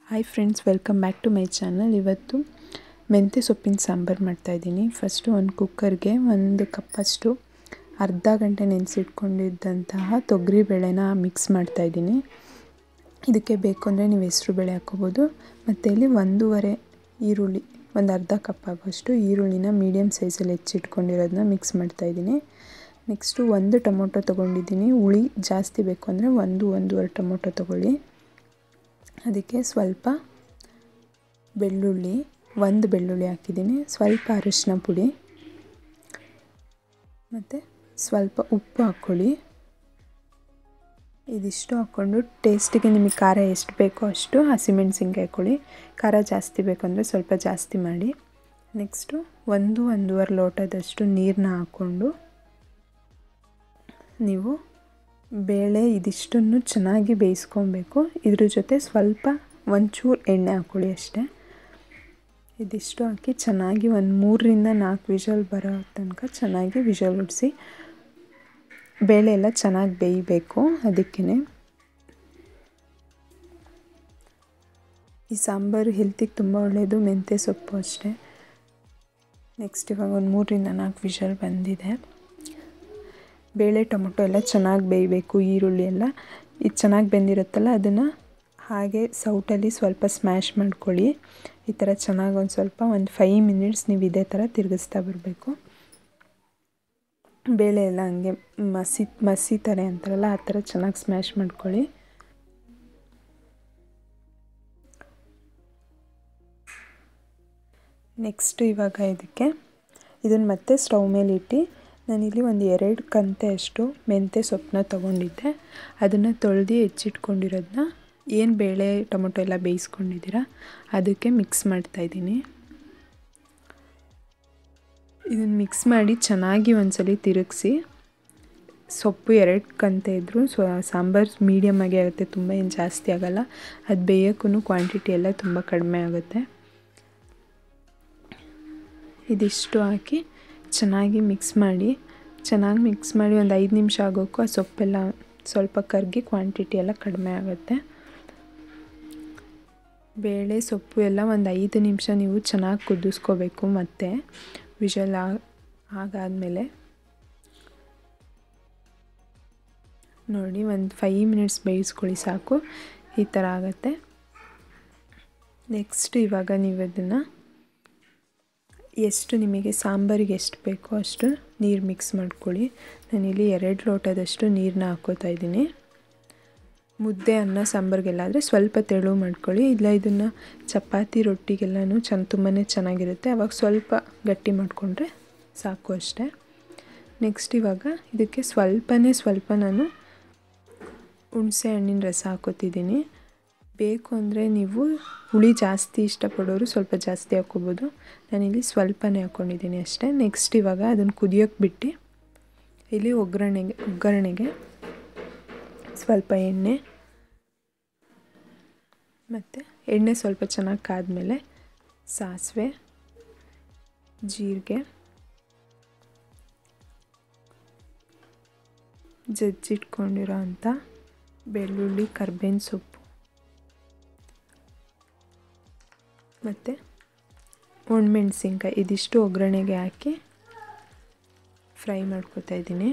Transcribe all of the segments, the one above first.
hi friends welcome back to my channel ಇವತ್ತು ಮೆಂತ್ಯ ಸೊಪ್ಪಿನ ಸಾಂಬಾರು ಮಾಡ್ತಾಯಿದ್ದೀನಿ ಫಸ್ಟು ಒಂದು ಕುಕ್ಕರ್ಗೆ ಒಂದು ಕಪ್ಪಷ್ಟು ಅರ್ಧ ಗಂಟೆ ನೆನೆಸಿಟ್ಕೊಂಡಿದ್ದಂತಹ ತೊಗರಿಬೇಳೆನ ಮಿಕ್ಸ್ ಮಾಡ್ತಾಯಿದ್ದೀನಿ ಇದಕ್ಕೆ ಬೇಕು ಅಂದರೆ ನೀವು ಹೆಸ್ರು ಬೇಳೆ ಹಾಕ್ಕೋಬೋದು ಮತ್ತು ಇಲ್ಲಿ ಒಂದೂವರೆ ಈರುಳ್ಳಿ ಒಂದು ಅರ್ಧ ಕಪ್ ಆಗೋಷ್ಟು ಈರುಳ್ಳಿನ ಮೀಡಿಯಮ್ ಸೈಜಲ್ಲಿ ಹೆಚ್ಚಿಟ್ಕೊಂಡಿರೋದನ್ನ ಮಿಕ್ಸ್ ಮಾಡ್ತಾಯಿದ್ದೀನಿ ನೆಕ್ಸ್ಟು ಒಂದು ಟೊಮೊಟೊ ತೊಗೊಂಡಿದ್ದೀನಿ ಹುಳಿ ಜಾಸ್ತಿ ಬೇಕು ಅಂದರೆ ಒಂದು ಒಂದೂವರೆ ಟೊಮೊಟೊ ತೊಗೊಳ್ಳಿ ಅದಕ್ಕೆ ಸ್ವಲ್ಪ ಬೆಳ್ಳುಳ್ಳಿ ಒಂದು ಬೆಳ್ಳುಳ್ಳಿ ಹಾಕಿದ್ದೀನಿ ಸ್ವಲ್ಪ ಅರಿಶಿನ ಪುಡಿ ಮತ್ತು ಸ್ವಲ್ಪ ಉಪ್ಪು ಹಾಕ್ಕೊಳ್ಳಿ ಇದಿಷ್ಟು ಹಾಕ್ಕೊಂಡು ಟೇಸ್ಟಿಗೆ ನಿಮಗೆ ಖಾರ ಎಷ್ಟು ಬೇಕೋ ಅಷ್ಟು ಹಸಿಮೆಣ್ಸಿನ್ಕಾಯಿ ಹಾಕ್ಕೊಳ್ಳಿ ಖಾರ ಜಾಸ್ತಿ ಬೇಕು ಅಂದರೆ ಸ್ವಲ್ಪ ಜಾಸ್ತಿ ಮಾಡಿ ನೆಕ್ಸ್ಟು ಒಂದು ಒಂದೂವರೆ ಲೋಟದಷ್ಟು ನೀರನ್ನ ಹಾಕ್ಕೊಂಡು ನೀವು ಬೇಳೆ ಇದಿಷ್ಟನ್ನು ಚೆನ್ನಾಗಿ ಬೇಯಿಸ್ಕೊಬೇಕು ಇದ್ರ ಜೊತೆ ಸ್ವಲ್ಪ ಒಂಚೂರು ಎಣ್ಣೆ ಹಾಕ್ಕೊಳ್ಳಿ ಅಷ್ಟೇ ಇದಿಷ್ಟು ಹಾಕಿ ಚೆನ್ನಾಗಿ ಒಂದು ಮೂರರಿಂದ ನಾಲ್ಕು ವಿಷಲ್ ಬರೋ ತನಕ ಚೆನ್ನಾಗಿ ವಿಷಲ್ ಉಡಿಸಿ ಬೇಳೆ ಎಲ್ಲ ಚೆನ್ನಾಗಿ ಬೇಯಬೇಕು ಅದಕ್ಕೇ ಈ ಸಾಂಬಾರು ಹೆಲ್ತಿಗೆ ತುಂಬ ಒಳ್ಳೆಯದು ಮೆಂತ್ಯ ಸೊಪ್ಪು ಅಷ್ಟೇ ನೆಕ್ಸ್ಟ್ ಇವಾಗ ಒಂದು ಮೂರರಿಂದ ನಾಲ್ಕು ವಿಷಲ್ ಬಂದಿದೆ ಬೇಳೆ ಟೊಮೊಟೊ ಎಲ್ಲ ಚೆನ್ನಾಗಿ ಬೇಯಬೇಕು ಈರುಳ್ಳಿ ಎಲ್ಲ ಇದು ಚೆನ್ನಾಗಿ ಬೆಂದಿರುತ್ತಲ್ಲ ಅದನ್ನು ಹಾಗೆ ಸೌಟಲ್ಲಿ ಸ್ವಲ್ಪ ಸ್ಮ್ಯಾಶ್ ಮಾಡ್ಕೊಳ್ಳಿ ಈ ಥರ ಚೆನ್ನಾಗಿ ಒಂದು ಸ್ವಲ್ಪ ಒಂದು ಫೈವ್ ಮಿನಿಟ್ಸ್ ನೀವು ಇದೇ ಥರ ತಿರುಗಿಸ್ತಾ ಬರಬೇಕು ಬೇಳೆ ಎಲ್ಲ ಹಂಗೆ ಮಸಿ ಮಸಿತಾರೆ ಅಂತಾರಲ್ಲ ಆ ಥರ ಚೆನ್ನಾಗಿ ಸ್ಮ್ಯಾಶ್ ಮಾಡ್ಕೊಳ್ಳಿ ನೆಕ್ಸ್ಟ್ ಇವಾಗ ಇದಕ್ಕೆ ಇದನ್ನು ಮತ್ತೆ ಸ್ಟವ್ ಮೇಲೆ ಇಟ್ಟು ನಾನಿಲ್ಲಿ ಒಂದು ಎರಡು ಕಂತೆ ಅಷ್ಟು ಮೆಂತ್ಯ ಸೊಪ್ಪನ್ನ ತೊಗೊಂಡಿದ್ದೆ ಅದನ್ನು ತೊಳೆದು ಹೆಚ್ಚಿಟ್ಕೊಂಡಿರೋದನ್ನ ಏನು ಬೇಳೆ ಟೊಮೊಟೊ ಎಲ್ಲ ಬೇಯಿಸ್ಕೊಂಡಿದ್ದೀರ ಅದಕ್ಕೆ ಮಿಕ್ಸ್ ಮಾಡ್ತಾಯಿದ್ದೀನಿ ಇದನ್ನು ಮಿಕ್ಸ್ ಮಾಡಿ ಚೆನ್ನಾಗಿ ಒಂದ್ಸಲಿ ತಿರುಗಿಸಿ ಸೊಪ್ಪು ಎರಡು ಕಂತೆ ಇದ್ದರೂ ಸ್ವ ಸಾಂಬಾರು ಮೀಡಿಯಮ್ ಆಗುತ್ತೆ ತುಂಬ ಏನು ಜಾಸ್ತಿ ಆಗೋಲ್ಲ ಅದು ಬೇಯೋಕ್ಕೂ ಕ್ವಾಂಟಿಟಿ ಎಲ್ಲ ತುಂಬ ಕಡಿಮೆ ಆಗುತ್ತೆ ಇದಿಷ್ಟು ಹಾಕಿ ಚೆನ್ನಾಗಿ ಮಿಕ್ಸ್ ಮಾಡಿ ಚೆನ್ನಾಗಿ ಮಿಕ್ಸ್ ಮಾಡಿ ಒಂದು ಐದು ನಿಮಿಷ ಆಗೋಕ್ಕೂ ಆ ಸೊಪ್ಪೆಲ್ಲ ಸ್ವಲ್ಪ ಕರಗಿ ಕ್ವಾಂಟಿಟಿ ಎಲ್ಲ ಕಡಿಮೆ ಆಗುತ್ತೆ ಬೇಳೆ ಸೊಪ್ಪು ಎಲ್ಲ ಒಂದು ಐದು ನಿಮಿಷ ನೀವು ಚೆನ್ನಾಗಿ ಕುದಿಸ್ಕೋಬೇಕು ಮತ್ತು ವಿಷಲ್ ಆಗಾದಮೇಲೆ ನೋಡಿ ಒಂದು ಫೈವ್ ಮಿನಿಟ್ಸ್ ಬೇಯಿಸ್ಕೊಳ್ಳಿ ಸಾಕು ಈ ಥರ ಆಗುತ್ತೆ ನೆಕ್ಸ್ಟ್ ಇವಾಗ ನೀವು ಅದನ್ನು ಎಷ್ಟು ನಿಮಗೆ ಸಾಂಬಾರಿಗೆ ಎಷ್ಟು ಬೇಕೋ ಅಷ್ಟು ನೀರು ಮಿಕ್ಸ್ ಮಾಡ್ಕೊಳ್ಳಿ ನಾನಿಲ್ಲಿ ಎರಡು ಲೋಟದಷ್ಟು ನೀರನ್ನ ಹಾಕ್ಕೋತಾ ಇದ್ದೀನಿ ಮುದ್ದೆ ಅನ್ನ ಸಾಂಬಾರಿಗೆಲ್ಲಾದರೆ ಸ್ವಲ್ಪ ತೆಳು ಮಾಡ್ಕೊಳ್ಳಿ ಇಲ್ಲ ಇದನ್ನು ಚಪಾತಿ ರೊಟ್ಟಿಗೆಲ್ಲನೂ ಚೆನ್ನ ತುಂಬಾ ಚೆನ್ನಾಗಿರುತ್ತೆ ಅವಾಗ ಸ್ವಲ್ಪ ಗಟ್ಟಿ ಮಾಡಿಕೊಂಡ್ರೆ ಸಾಕು ಅಷ್ಟೇ ನೆಕ್ಸ್ಟ್ ಇವಾಗ ಇದಕ್ಕೆ ಸ್ವಲ್ಪನೇ ಸ್ವಲ್ಪ ನಾನು ಹುಣಸೆ ಹಣ್ಣಿನ ರಸ ಹಾಕೋತಿದ್ದೀನಿ ಬೇಕು ಅಂದರೆ ನೀವು ಹುಳಿ ಜಾಸ್ತಿ ಇಷ್ಟಪಡೋರು ಸ್ವಲ್ಪ ಜಾಸ್ತಿ ಹಾಕ್ಕೋಬೋದು ನಾನಿಲ್ಲಿ ಸ್ವಲ್ಪನೇ ಹಾಕ್ಕೊಂಡಿದ್ದೀನಿ ಅಷ್ಟೇ ನೆಕ್ಸ್ಟ್ ಇವಾಗ ಅದನ್ನು ಕುದಿಯೋಕ್ಕೆ ಬಿಟ್ಟು ಇಲ್ಲಿ ಒಗ್ಗರಣೆಗೆ ಒಗ್ಗರಣೆಗೆ ಸ್ವಲ್ಪ ಎಣ್ಣೆ ಮತ್ತು ಎಣ್ಣೆ ಸ್ವಲ್ಪ ಚೆನ್ನಾಗಿ ಕಾದ್ಮೇಲೆ ಸಾಸಿವೆ ಜೀರಿಗೆ ಜಜ್ಜಿಟ್ಕೊಂಡಿರೋ ಅಂಥ ಬೆಳ್ಳುಳ್ಳಿ ಕರ್ಬೇವಿನ ಸೊಪ್ಪು ಮತ್ತು ಒಣಮೆಣ್ಸಿನ್ಕಾಯಿ ಇದಿಷ್ಟು ಒಗ್ಗರಣೆಗೆ ಹಾಕಿ ಫ್ರೈ ಮಾಡ್ಕೊತಾ ಇದ್ದೀನಿ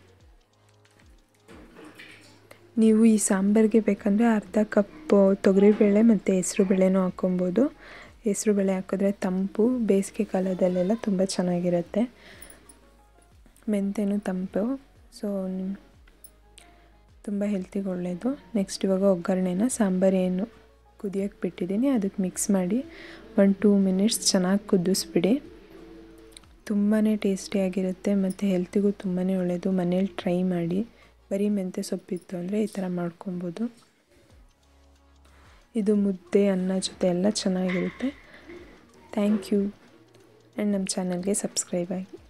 ನೀವು ಈ ಸಾಂಬಾರಿಗೆ ಬೇಕಂದರೆ ಅರ್ಧ ಕಪ್ ತೊಗರಿಬೇಳೆ ಮತ್ತು ಹೆಸ್ರು ಬೇಳೆನೂ ಹಾಕ್ಕೊಬೋದು ಹೆಸ್ರು ಬೇಳೆ ಹಾಕಿದ್ರೆ ತಂಪು ಬೇಸಿಗೆ ಕಾಲದಲ್ಲೆಲ್ಲ ತುಂಬ ಚೆನ್ನಾಗಿರುತ್ತೆ ಮೆಂತೆನೂ ತಂಪು ಸೊ ತುಂಬ ಹೆಲ್ತಿಗೆ ಒಳ್ಳೆಯದು ನೆಕ್ಸ್ಟ್ ಇವಾಗ ಒಗ್ಗರಣೆನ ಸಾಂಬಾರು ಏನು ಕುದಿಯೋಕ್ಕೆ ಬಿಟ್ಟಿದ್ದೀನಿ ಅದಕ್ಕೆ ಮಿಕ್ಸ್ ಮಾಡಿ ಒಂದು ಟೂ ಮಿನಿಟ್ಸ್ ಚೆನ್ನಾಗಿ ಕುದಿಸ್ಬಿಡಿ ತುಂಬಾ ಟೇಸ್ಟಿಯಾಗಿರುತ್ತೆ ಮತ್ತು ಹೆಲ್ತಿಗೂ ತುಂಬಾ ಒಳ್ಳೆಯದು ಮನೇಲಿ ಟ್ರೈ ಮಾಡಿ ಬರೀ ಮೆಂತ್ಯ ಸೊಪ್ಪಿತ್ತು ಅಂದರೆ ಈ ಥರ ಮಾಡ್ಕೊಬೋದು ಇದು ಮುದ್ದೆ ಅನ್ನ ಜೊತೆ ಎಲ್ಲ ಚೆನ್ನಾಗಿರುತ್ತೆ ಥ್ಯಾಂಕ್ ಯು ಆ್ಯಂಡ್ ನಮ್ಮ ಚಾನಲ್ಗೆ ಸಬ್ಸ್ಕ್ರೈಬ್ ಆಗಿ